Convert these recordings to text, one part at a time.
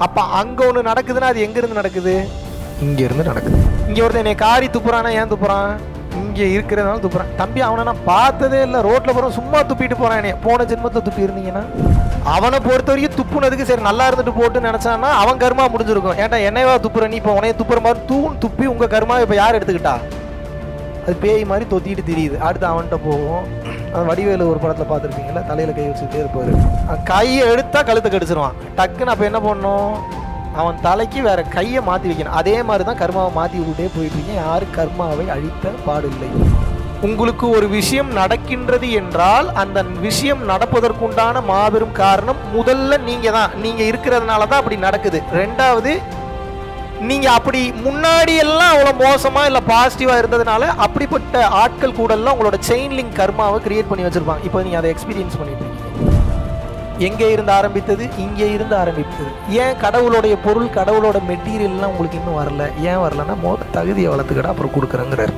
அப்ப அங்க ஒண்ணு நடக்குதுன்னா அது எங்க இருந்து நடக்குது இங்க இருந்து நடக்குது இங்க ஒருத்தன் என்னை காரி துப்புறானா ஏன் துப்புறான் இங்க இருக்கிறதுனால துப்புறான் தம்பி அவனை நான் பார்த்ததே இல்லை ரோட்ல போறோம் சும்மா துப்பிட்டு போறான் என்னைய போன ஜென்மத்துல துப்பி இருந்தீங்கன்னா அவனை பொறுத்த வரைக்கும் துப்புனதுக்கு சரி நல்லா இருந்துட்டு போட்டு நினைச்சான்னா அவன் கர்மா முடிஞ்சிருக்கும் ஏன்டா என்னையவா துப்புற நீ இப்போ உனைய துப்புற மாதிரி தூண் துப்பி உங்க கர்மா இப்போ யார் எடுத்துக்கிட்டா அது பேய் மாதிரி தொத்திட்டு தெரியுது அடுத்து அவன்கிட்ட போவோம் அது வடிவேலு ஒரு படத்தில் பார்த்துருப்பீங்களா தலையில் கை வச்சுக்கிட்டே இருப்பார் கையை எடுத்தா கழுத்தை கடிச்சிருவான் டக்குன்னு அப்போ என்ன பண்ணணும் அவன் தலைக்கு வேற கையை மாற்றி வைக்கணும் அதே மாதிரி தான் கர்மாவை மாற்றி விட்டுட்டே போயிட்டு இருக்கீங்க யாரும் கர்மாவை அழித்த பாடில்லை உங்களுக்கு ஒரு விஷயம் நடக்கின்றது என்றால் அந்த விஷயம் நடப்பதற்குண்டான மாபெரும் காரணம் முதல்ல நீங்க தான் நீங்க இருக்கிறதுனால தான் அப்படி நடக்குது ரெண்டாவது நீங்க அப்படி முன்னாடி எல்லாம் அவ்வளவு மோசமா இல்ல பாசிட்டிவா இருந்ததுனால அப்படிப்பட்ட ஆட்கள் கூட எல்லாம் உங்களோட செயின் லிங்க் கர்மாவை கிரியேட் பண்ணி வச்சிருப்பாங்க இப்போ நீங்க அதை எக்ஸ்பீரியன்ஸ் பண்ணிட்டு இருக்கீங்க எங்கே இருந்து ஆரம்பித்தது இங்கே இருந்து ஆரம்பித்தது ஏன் கடவுளுடைய பொருள் கடவுளோட மெட்டீரியல்லாம் உங்களுக்கு இன்னும் வரல ஏன் வரலன்னா மோத தகுதியை வளர்த்துக்கிட அப்புறம் கொடுக்குறேங்கிறாரு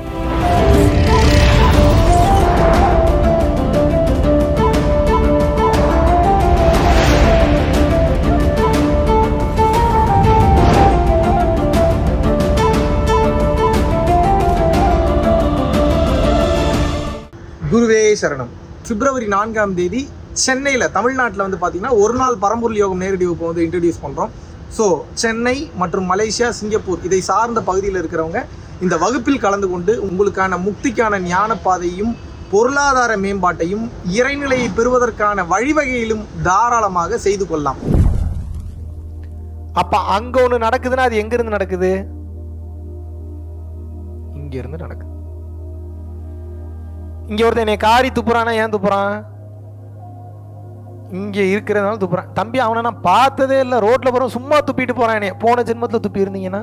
குருவே சரணம் பிப்ரவரி நான்காம் தேதி சென்னையில் தமிழ்நாட்டில் வந்து பார்த்தீங்கன்னா ஒரு நாள் பரம்பொருள் யோகம் நேரடி வகுப்பு வந்து இன்ட்ரடியூஸ் பண்ணுறோம் ஸோ சென்னை மற்றும் மலேசியா சிங்கப்பூர் இதை சார்ந்த பகுதியில் இருக்கிறவங்க இந்த வகுப்பில் கலந்து கொண்டு உங்களுக்கான முக்திக்கான ஞான பாதையும் பொருளாதார மேம்பாட்டையும் இறைநிலையை பெறுவதற்கான வழிவகையிலும் தாராளமாக செய்து கொள்ளலாம் அப்ப அங்க ஒண்ணு நடக்குதுன்னா அது எங்க இருந்து நடக்குது இங்க இருந்து நடக்குது இங்க ஒருத்தன் என்னை காரி துப்புறானா ஏன் துப்புறான் இங்க இருக்கிறதுனால துப்புறான் தம்பி அவனை நான் பார்த்ததே இல்லை ரோட்ல போறோம் சும்மா துப்பிட்டு போறான் என்னைய போன ஜென்மத்துல துப்பி இருந்தீங்கன்னா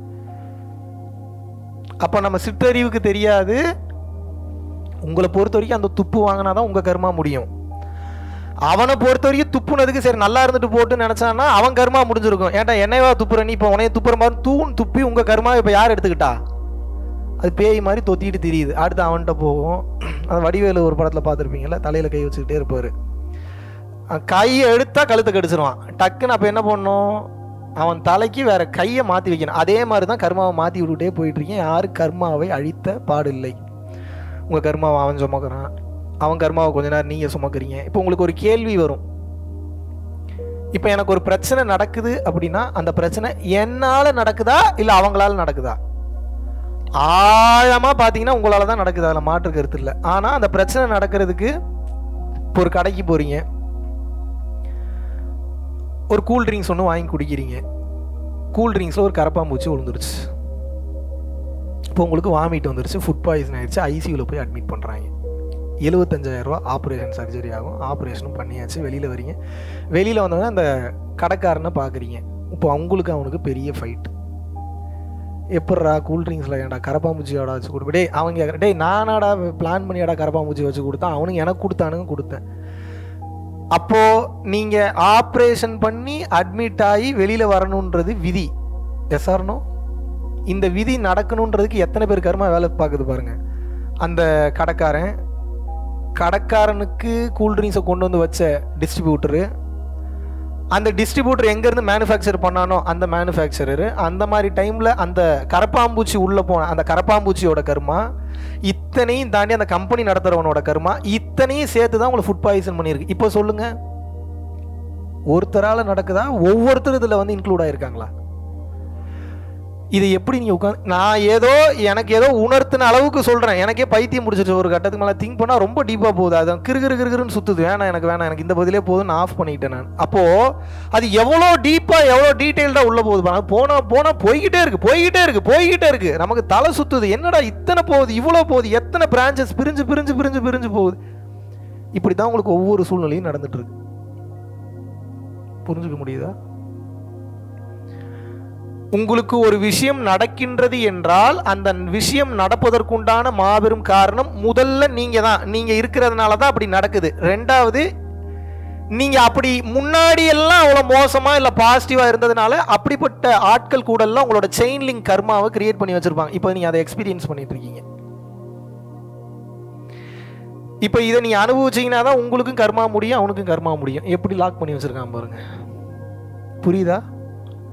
அப்ப நம்ம சிற்றறிவுக்கு தெரியாது உங்களை பொறுத்த வரைக்கும் அந்த துப்பு வாங்கினாதான் உங்க கர்மா முடியும் அவனை பொறுத்த வரைக்கும் துப்புனதுக்கு சரி நல்லா இருந்துட்டு போட்டு நினைச்சான்னா அவன் கர்மா முடிஞ்சிருக்கும் ஏன்டா என்னையவா துப்புற நீ இப்போ உனைய துப்புற மாதிரி தூண் துப்பி உங்க கர்மா இப்போ யார் எடுத்துக்கிட்டா அது பேய் மாதிரி தொத்திட்டு தெரியுது அடுத்து அவன்கிட்ட போவோம் அது வடிவேலு ஒரு படத்தில் பார்த்துருப்பீங்களா தலையில் கை வச்சுக்கிட்டே இருப்பார் கையை எடுத்தா கழுத்தை கடிச்சிருவான் டக்குன்னு அப்போ என்ன பண்ணணும் அவன் தலைக்கு வேற கையை மாற்றி வைக்கணும் அதே மாதிரி தான் கர்மாவை மாற்றி விட்டுட்டே போயிட்டு இருக்கேன் யாரும் கர்மாவை அழித்த பாடில்லை உங்கள் கர்மாவை அவன் சுமக்கிறான் அவன் கர்மாவை கொஞ்ச நேரம் நீங்கள் சுமக்கிறீங்க இப்போ உங்களுக்கு ஒரு கேள்வி வரும் இப்போ எனக்கு ஒரு பிரச்சனை நடக்குது அப்படின்னா அந்த பிரச்சனை என்னால் நடக்குதா இல்லை அவங்களால நடக்குதா ஆழமாக பார்த்தீங்கன்னா உங்களால தான் நடக்குது அதில் மாற்று கருத்து இல்லை ஆனால் அந்த பிரச்சனை நடக்கிறதுக்கு இப்போ ஒரு கடைக்கு போகிறீங்க ஒரு கூல் ட்ரிங்க்ஸ் ஒன்று வாங்கி குடிக்கிறீங்க கூல் ட்ரிங்க்ஸில் ஒரு கரப்பாம்பூச்சி விழுந்துருச்சு இப்போ உங்களுக்கு வாமிட் வந்துருச்சு ஃபுட் பாய்சன் ஆயிடுச்சு ஐசியூவில் போய் அட்மிட் பண்ணுறாங்க எழுபத்தஞ்சாயிரரூவா ஆப்ரேஷன் சர்ஜரி ஆகும் ஆப்ரேஷனும் பண்ணியாச்சு வெளியில் வரீங்க வெளியில் வந்தோடனே அந்த கடைக்காரனை பார்க்குறீங்க இப்போ அவங்களுக்கு அவனுக்கு பெரிய ஃபைட் எப்பட்றா கூல் ட்ரிங்க்ஸில் ஏன்டா கரப்பாம்பூச்சியோட வச்சு கொடுப்பேன் டேய் அவங்க கேட்குற டேய் நானாடா பிளான் பண்ணியாடா கரப்பாம்பூச்சி வச்சு கொடுத்தான் அவனுக்கு எனக்கு கொடுத்தானுங்க கொடுத்தேன் அப்போது நீங்கள் ஆப்ரேஷன் பண்ணி அட்மிட் ஆகி வெளியில் வரணுன்றது விதி எஸ் ஆர்னோ இந்த விதி நடக்கணுன்றதுக்கு எத்தனை பேர் கர்மா வேலை பார்க்குது பாருங்க அந்த கடைக்காரன் கடைக்காரனுக்கு கூல்ட்ரிங்க்ஸை கொண்டு வந்து வச்ச டிஸ்ட்ரிபியூட்டரு அந்த டிஸ்ட்ரிபியூட்டர் எங்கேருந்து மேனுஃபேக்சர் பண்ணானோ அந்த மேனுஃபேக்சரரு அந்த மாதிரி டைமில் அந்த கரப்பாம்பூச்சி உள்ளே போன அந்த கரப்பாம்பூச்சியோட கர்மா இத்தனையும் தாண்டி அந்த கம்பெனி நடத்துகிறவனோட கர்மா இத்தனையும் சேர்த்து தான் உங்களை ஃபுட் பாய்சன் பண்ணியிருக்கு இப்போ சொல்லுங்கள் ஒருத்தரால் நடக்குதா ஒவ்வொருத்தரும் இதில் வந்து இன்க்ளூட் ஆயிருக்காங்களா இது எப்படி நீங்கள் உட்காந்து நான் ஏதோ எனக்கு ஏதோ உணர்த்தின அளவுக்கு சொல்கிறேன் எனக்கே பைத்தியம் முடிச்சிச்சு ஒரு கட்டத்துக்கு மேலே திங்க் பண்ணால் ரொம்ப டீப்பாக போகுது அது கிரு கிரு கிருன்னு சுற்றுது வேணாம் எனக்கு வேணாம் எனக்கு இந்த பதிலே போதும் நான் ஆஃப் பண்ணிட்டேன் நான் அப்போது அது எவ்வளோ டீப்பாக எவ்வளோ டீட்டெயில்டாக உள்ளே போகுது பாருங்க போனால் போனால் போய்கிட்டே இருக்குது போய்கிட்டே இருக்குது போய்கிட்டே இருக்குது நமக்கு தலை சுற்றுது என்னடா இத்தனை போகுது இவ்வளோ போகுது எத்தனை பிரான்ச்சஸ் பிரிஞ்சு பிரிஞ்சு பிரிஞ்சு பிரிஞ்சு போகுது இப்படி தான் உங்களுக்கு ஒவ்வொரு சூழ்நிலையும் நடந்துட்டு இருக்கு புரிஞ்சுக்க முடியுதா உங்களுக்கு ஒரு விஷயம் நடக்கின்றது என்றால் அந்த விஷயம் நடப்பதற்குண்டான மாபெரும் காரணம் முதல்ல நீங்க தான் நீங்க இருக்கிறதுனால தான் அப்படி நடக்குது ரெண்டாவது நீங்க அப்படி முன்னாடி எல்லாம் அவ்வளவு மோசமா இல்ல பாசிட்டிவா இருந்ததுனால அப்படிப்பட்ட ஆட்கள் கூட எல்லாம் உங்களோட செயின் லிங்க் கர்மாவை கிரியேட் பண்ணி வச்சிருப்பாங்க இப்போ நீங்க அதை எக்ஸ்பீரியன்ஸ் பண்ணிட்டு இருக்கீங்க இப்போ இதை நீங்க அனுபவிச்சீங்கன்னா தான் உங்களுக்கும் கர்மா முடியும் அவனுக்கும் கர்மா முடியும் எப்படி லாக் பண்ணி வச்சிருக்கான் பாருங்க புரியுதா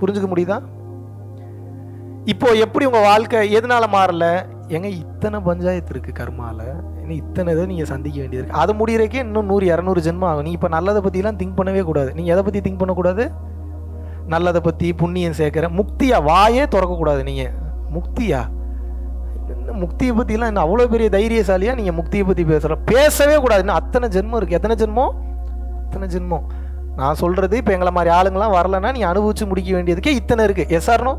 புரிஞ்சுக்க முடியுதா இப்போ எப்படி உங்க வாழ்க்கை எதனால மாறல ஏங்க இத்தனை பஞ்சாயத்து இருக்கு கர்மால இன்னும் இத்தனை இதை நீங்க சந்திக்க வேண்டியது இருக்கு அது முடியறக்கே இன்னும் நூறு இரநூறு ஜென்மம் ஆகும் நீ இப்ப நல்லதை பத்திலாம் திங்க் பண்ணவே கூடாது நீங்க எதை பத்தி திங்க் பண்ணக்கூடாது நல்லதை பத்தி புண்ணியம் சேர்க்கிற முக்தியா வாயே திறக்கக்கூடாது நீங்க முக்தியா என்ன முக்தியை பத்திலாம் என்ன அவ்வளோ பெரிய தைரியசாலியா நீங்க முக்தியை பத்தி பேசுற பேசவே கூடாது இன்னும் அத்தனை ஜென்மம் இருக்கு எத்தனை ஜென்மம் அத்தனை ஜென்மம் நான் சொல்றது இப்போ எங்களை மாதிரி ஆளுங்களாம் வரலன்னா நீ அனுபவிச்சு முடிக்க வேண்டியதுக்கே இத்தனை இருக்கு எஸ் ஆர்னோ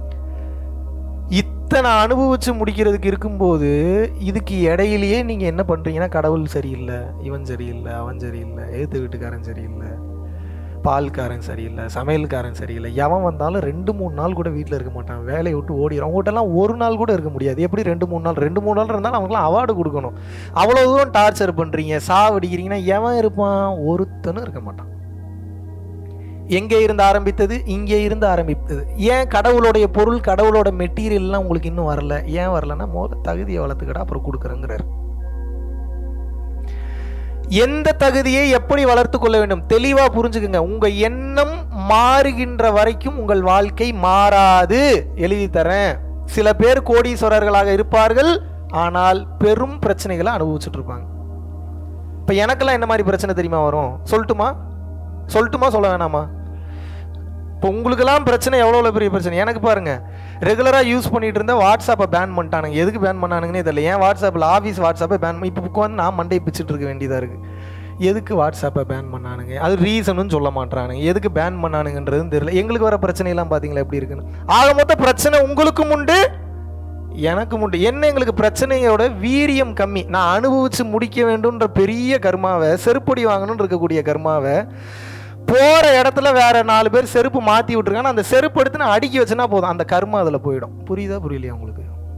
இத்தனை அனுபவிச்சு முடிக்கிறதுக்கு இருக்கும்போது இதுக்கு இடையிலேயே நீங்க என்ன பண்றீங்கன்னா கடவுள் சரியில்லை இவன் சரியில்லை அவன் சரியில்லை ஏத்து வீட்டுக்காரன் சரியில்லை பால்காரன் சரியில்லை சமையல்காரன் சரியில்லை எவன் வந்தாலும் ரெண்டு மூணு நாள் கூட வீட்டில் இருக்க மாட்டான் வேலையை விட்டு ஓடிடும் அவங்ககிட்டலாம் ஒரு நாள் கூட இருக்க முடியாது எப்படி ரெண்டு மூணு நாள் ரெண்டு மூணு நாள் இருந்தாலும் அவங்களுக்குலாம் அவார்டு கொடுக்கணும் அவ்வளோ தூரம் டார்ச்சர் பண்ணுறீங்க சாவடிக்கிறீங்கன்னா எவன் இருப்பான் ஒருத்தனும் இருக்க மாட்டான் எங்கே இருந்து ஆரம்பித்தது இங்கே இருந்து ஆரம்பித்தது ஏன் கடவுளுடைய பொருள் கடவுளோட மெட்டீரியல்லாம் உங்களுக்கு இன்னும் வரல ஏன் வரலன்னா முதல்ல தகுதியை வளர்த்துக்கடா அப்புறம் கொடுக்குறேங்கிறார் எந்த தகுதியை எப்படி வளர்த்து கொள்ள வேண்டும் தெளிவா புரிஞ்சுக்குங்க உங்க எண்ணம் மாறுகின்ற வரைக்கும் உங்கள் வாழ்க்கை மாறாது எழுதி தரேன் சில பேர் கோடீஸ்வரர்களாக இருப்பார்கள் ஆனால் பெரும் பிரச்சனைகளை அனுபவிச்சுட்டு இருப்பாங்க இப்ப எனக்கெல்லாம் என்ன மாதிரி பிரச்சனை தெரியுமா வரும் சொல்லட்டுமா சொல்லட்டுமா சொல்ல வேணாமா இப்போ உங்களுக்கெல்லாம் பிரச்சனை எவ்வளோ பெரிய பிரச்சனை எனக்கு பாருங்க ரெகுலராக யூஸ் பண்ணிட்டு இருந்த வாட்ஸ்அப்பை பேன் பண்ணிட்டானுங்க எதுக்கு பேன் பண்ணானுங்கன்னே தெரியல ஏன் வாட்ஸ்அப்பில் ஆஃபீஸ் வாட்ஸ்அப்பை பேன் இப்போ உட்காந்து நான் மண்டை பிச்சுட்டு இருக்க வேண்டியதாக இருக்குது எதுக்கு வாட்ஸ்அப்பை பேன் பண்ணானுங்க அது ரீசனும் சொல்ல மாட்டானுங்க எதுக்கு பேன் பண்ணானுங்கன்றதும் தெரியல எங்களுக்கு வர பிரச்சனையெல்லாம் பார்த்தீங்களா எப்படி இருக்குன்னு ஆக மொத்த பிரச்சனை உங்களுக்கும் உண்டு எனக்கும் உண்டு என்ன எங்களுக்கு பிரச்சனையோட வீரியம் கம்மி நான் அனுபவிச்சு முடிக்க வேண்டும்ன்ற பெரிய கர்மாவை செருப்படி வாங்கணும்னு இருக்கக்கூடிய கர்மாவை போற இடத்துல வேற நாலு பேர் செருப்பு மாத்தி விட்டுருக்காங்க அந்த செருப்பு எடுத்து நான் அடுக்கி வச்சேன்னா போதும் அந்த கர்மா அதுல போயிடும் புரியுதா புரியலையா உங்களுக்கு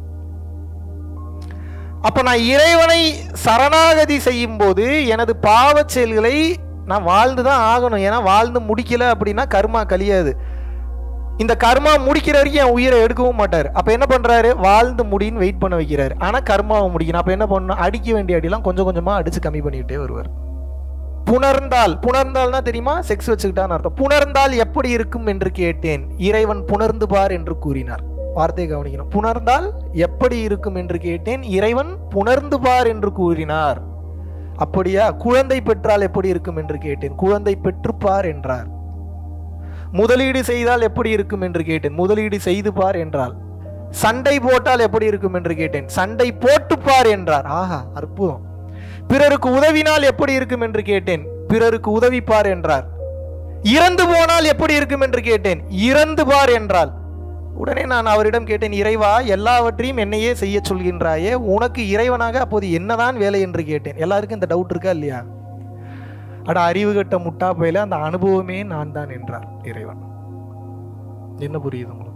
அப்ப நான் இறைவனை சரணாகதி செய்யும் போது எனது பாவச் செயல்களை நான் வாழ்ந்து தான் ஆகணும் ஏன்னா வாழ்ந்து முடிக்கல அப்படின்னா கர்மா கழியாது இந்த கர்மா முடிக்கிற வரைக்கும் என் உயிரை எடுக்கவும் மாட்டார் அப்ப என்ன பண்றாரு வாழ்ந்து முடின்னு வெயிட் பண்ண வைக்கிறாரு ஆனா கர்மாவை முடிக்கணும் அப்ப என்ன பண்ணணும் அடிக்க வேண்டிய அடியெல்லாம் கொஞ்சம் கொஞ்சமா அடிச்சு கம்மி பண்ணிக்கிட்டே வருவார் புணர்ந்தால் புணர்ந்தால்னா தெரியுமா செக்ஸ் வச்சுக்கிட்டான்னு அர்த்தம் புணர்ந்தால் எப்படி இருக்கும் என்று கேட்டேன் இறைவன் புணர்ந்து பார் என்று கூறினார் வார்த்தையை கவனிக்கணும் புணர்ந்தால் எப்படி இருக்கும் என்று கேட்டேன் இறைவன் புணர்ந்து பார் என்று கூறினார் அப்படியா குழந்தை பெற்றால் எப்படி இருக்கும் என்று கேட்டேன் குழந்தை பெற்றுப்பார் என்றார் முதலீடு செய்தால் எப்படி இருக்கும் என்று கேட்டேன் முதலீடு செய்து பார் என்றால் சண்டை போட்டால் எப்படி இருக்கும் என்று கேட்டேன் சண்டை போட்டு பார் என்றார் ஆஹா அற்புதம் பிறருக்கு உதவினால் எப்படி இருக்கும் என்று கேட்டேன் பிறருக்கு உதவிப்பார் என்றார் இறந்து போனால் எப்படி இருக்கும் என்று கேட்டேன் இறந்து பார் என்றால் உடனே நான் அவரிடம் கேட்டேன் இறைவா எல்லாவற்றையும் என்னையே செய்ய சொல்கின்றாயே உனக்கு இறைவனாக அப்போது என்னதான் வேலை என்று கேட்டேன் எல்லாருக்கும் இந்த டவுட் இருக்கா இல்லையா அட அறிவு கட்ட முட்டா போயில அந்த அனுபவமே நான் தான் என்றார் இறைவன் என்ன புரியுது உங்களுக்கு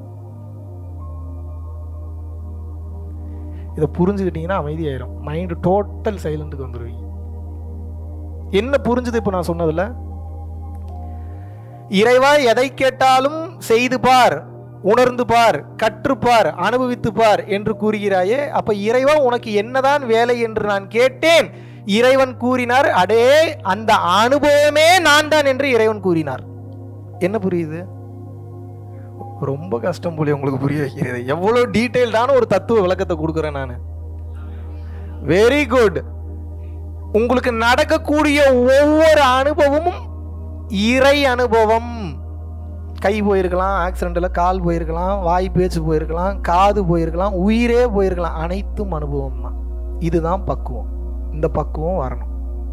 இதை புரிஞ்சுக்கிட்டீங்கன்னா அமைதியாயிரும் மைண்டு டோட்டல் சைலண்ட்டுக்கு வந்துருவீங்க என்ன புரிஞ்சுது இப்போ நான் சொன்னதுல இறைவா எதை கேட்டாலும் செய்து பார் உணர்ந்து பார் கற்றுப்பார் அனுபவித்து பார் என்று கூறுகிறாயே அப்ப இறைவா உனக்கு என்னதான் வேலை என்று நான் கேட்டேன் இறைவன் கூறினார் அடே அந்த அனுபவமே நான் தான் என்று இறைவன் கூறினார் என்ன புரியுது ரொம்ப கஷ்டம் போல உங்களுக்கு புரிய வைக்கிறது எவ்வளவு டீட்டெயில்டான ஒரு தத்துவ விளக்கத்தை கொடுக்குறேன் நான் வெரி குட் உங்களுக்கு நடக்கக்கூடிய ஒவ்வொரு அனுபவமும் இறை அனுபவம் கை போயிருக்கலாம் ஆக்சிடென்ட்ல கால் போயிருக்கலாம் வாய் பேச்சு போயிருக்கலாம் காது போயிருக்கலாம் உயிரே போயிருக்கலாம் அனைத்தும் அனுபவம் தான் இதுதான் பக்குவம் இந்த பக்குவம் வரணும்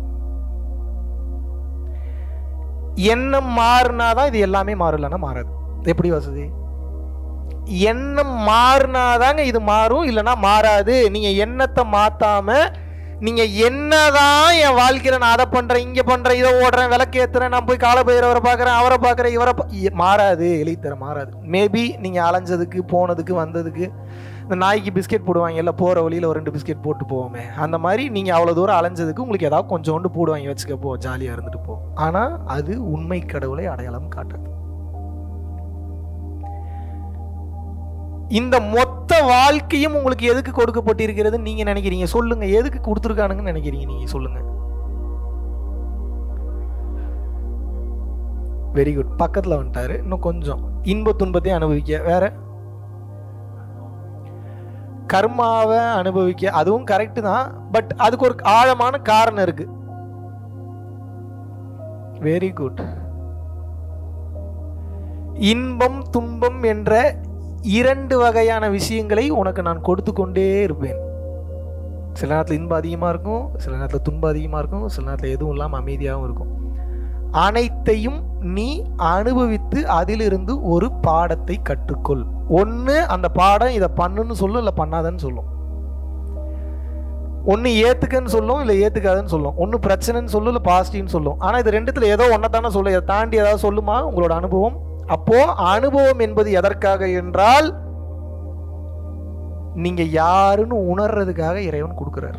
எண்ணம் மாறினாதான் இது எல்லாமே மாறும் இல்லைன்னா மாறாது எப்படி வசதி எண்ணம் மாறினாதாங்க இது மாறும் இல்லைன்னா மாறாது நீங்க எண்ணத்தை மாத்தாம நீங்க என்னதான் என் வாழ்க்கையில நான் அதை பண்றேன் இங்க பண்றேன் இதை ஓடுறேன் விளக்கு ஏத்துறேன் நான் போய் கால பயிரவரை பார்க்கறேன் அவரை பார்க்கறேன் இவரை பா- இ- மாறாது எழுதித்தர மாறாது மேபி நீங்க அலைஞ்சதுக்கு போனதுக்கு வந்ததுக்கு இந்த நாய்க்கு பிஸ்கெட் போடுவாங்க இல்லை போற வழியில ஒரு ரெண்டு பிஸ்கெட் போட்டு போவோமே அந்த மாதிரி நீங்க அவ்வளவு தூரம் அலைஞ்சதுக்கு உங்களுக்கு ஏதாவது கொஞ்சோண்டு போடுவாங்க வச்சுக்க போ ஜாலியா இருந்துட்டு போ ஆனா அது உண்மை கடவுளை அடையாளம் காட்டாது இந்த மொத்த வாழ்க்கையும் உங்களுக்கு எதுக்கு கொடுக்கப்பட்டிருக்கிறது நீங்க நினைக்கிறீங்க சொல்லுங்க எதுக்கு கொடுத்துருக்கானுங்கன்னு நினைக்கிறீங்க நீங்க சொல்லுங்க வெரி குட் பக்கத்துல வந்துட்டாரு இன்னும் கொஞ்சம் இன்ப துன்பத்தை அனுபவிக்க வேற கர்மாவை அனுபவிக்க அதுவும் கரெக்டு தான் பட் அதுக்கு ஒரு ஆழமான காரணம் இருக்கு வெரி குட் இன்பம் துன்பம் என்ற இரண்டு வகையான விஷயங்களை உனக்கு நான் கொடுத்து கொண்டே இருப்பேன் சில நேரத்தில் இன்பம் அதிகமாக இருக்கும் சில நேரத்தில் துன்பம் அதிகமாக இருக்கும் சில நேரத்தில் எதுவும் இல்லாமல் அமைதியாகவும் இருக்கும் அனைத்தையும் நீ அனுபவித்து அதிலிருந்து ஒரு பாடத்தை கற்றுக்கொள் ஒன்று அந்த பாடம் இதை பண்ணுன்னு சொல்லும் இல்லை பண்ணாதன்னு சொல்லும் ஒன்று ஏற்றுக்கன்னு சொல்லும் இல்லை ஏற்றுக்காதுன்னு சொல்லும் ஒன்று பிரச்சனைன்னு சொல்லும் இல்லை பாசிட்டிவ்னு சொல்லும் ஆனால் இது ரெண்டுத்தில் ஏதோ ஒன்றை தானே சொல்லும் இதை தாண்டி ஏதாவது சொல்லுமா உங்களோட அனுபவம் அப்போ அனுபவம் என்பது எதற்காக என்றால் நீங்க யாருன்னு உணர்றதுக்காக இறைவன் கொடுக்குறாரு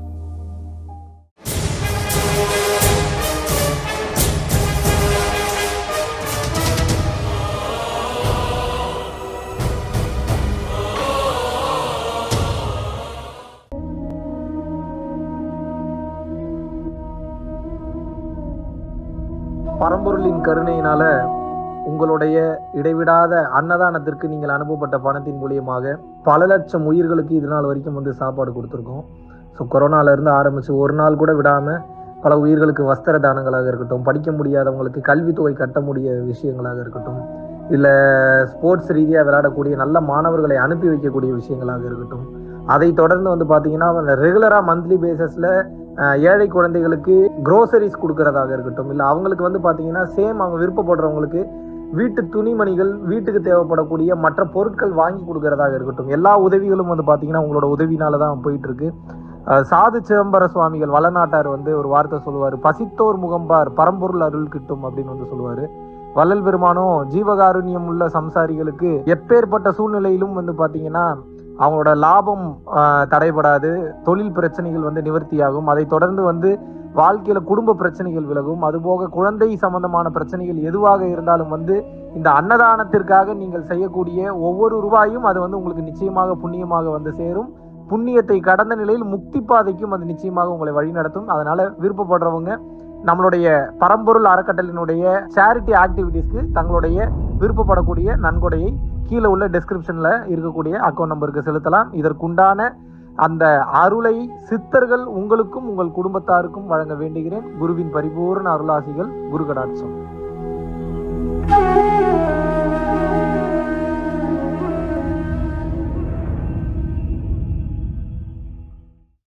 பரம்பொருளின் கருணையினால உங்களுடைய இடைவிடாத அன்னதானத்திற்கு நீங்கள் அனுப்பப்பட்ட பணத்தின் மூலியமாக பல லட்சம் உயிர்களுக்கு இது நாள் வரைக்கும் வந்து சாப்பாடு கொடுத்துருக்கோம் ஸோ கொரோனால இருந்து ஆரம்பிச்சு ஒரு நாள் கூட விடாம பல உயிர்களுக்கு வஸ்திர தானங்களாக இருக்கட்டும் படிக்க முடியாதவங்களுக்கு கல்வித்தொகை கட்ட முடிய விஷயங்களாக இருக்கட்டும் இல்லை ஸ்போர்ட்ஸ் ரீதியாக விளையாடக்கூடிய நல்ல மாணவர்களை அனுப்பி வைக்கக்கூடிய விஷயங்களாக இருக்கட்டும் அதை தொடர்ந்து வந்து பார்த்தீங்கன்னா ரெகுலராக மந்த்லி பேசிஸில் ஏழை குழந்தைகளுக்கு க்ரோசரிஸ் கொடுக்கறதாக இருக்கட்டும் இல்லை அவங்களுக்கு வந்து பார்த்தீங்கன்னா சேம் அவங்க விருப்பப்படுறவங்களுக்கு வீட்டு துணிமணிகள் வீட்டுக்கு தேவைப்படக்கூடிய மற்ற பொருட்கள் வாங்கி கொடுக்கறதாக இருக்கட்டும் எல்லா உதவிகளும் வந்து பார்த்தீங்கன்னா உங்களோட உதவினால தான் போயிட்டு இருக்கு அஹ் சாது சிதம்பர சுவாமிகள் வளநாட்டார் வந்து ஒரு வார்த்தை சொல்லுவார் பசித்தோர் முகம்பார் பரம்பொருள் அருள் கிட்டும் அப்படின்னு வந்து சொல்லுவார் வள்ளல் பெருமானும் ஜீவகாருண்யம் உள்ள சம்சாரிகளுக்கு எப்பேற்பட்ட சூழ்நிலையிலும் வந்து பார்த்தீங்கன்னா அவங்களோட லாபம் ஆஹ், தடைபடாது தொழில் பிரச்சனைகள் வந்து நிவர்த்தியாகும் அதை தொடர்ந்து வந்து வாழ்க்கையில குடும்ப பிரச்சனைகள் விலகும் அதுபோக குழந்தை சம்பந்தமான பிரச்சனைகள் எதுவாக இருந்தாலும் வந்து இந்த அன்னதானத்திற்காக நீங்கள் செய்யக்கூடிய ஒவ்வொரு ரூபாயும் அது வந்து உங்களுக்கு நிச்சயமாக புண்ணியமாக வந்து சேரும் புண்ணியத்தை கடந்த நிலையில் முக்தி பாதைக்கும் அது நிச்சயமாக உங்களை வழிநடத்தும் அதனால விருப்பப்படுறவங்க நம்மளுடைய பரம்பொருள் அறக்கட்டளினுடைய சேரிட்டி ஆக்டிவிட்டீஸ்க்கு தங்களுடைய விருப்பப்படக்கூடிய நன்கொடையை கீழே உள்ள டெஸ்கிரிப்ஷன்ல இருக்கக்கூடிய அக்கௌண்ட் நம்பருக்கு செலுத்தலாம் இதற்குண்டான அந்த அருளை சித்தர்கள் உங்களுக்கும் உங்கள் குடும்பத்தாருக்கும் வழங்க வேண்டுகிறேன் குருவின் பரிபூர்ண அருளாசிகள் குரு கடாட்சம்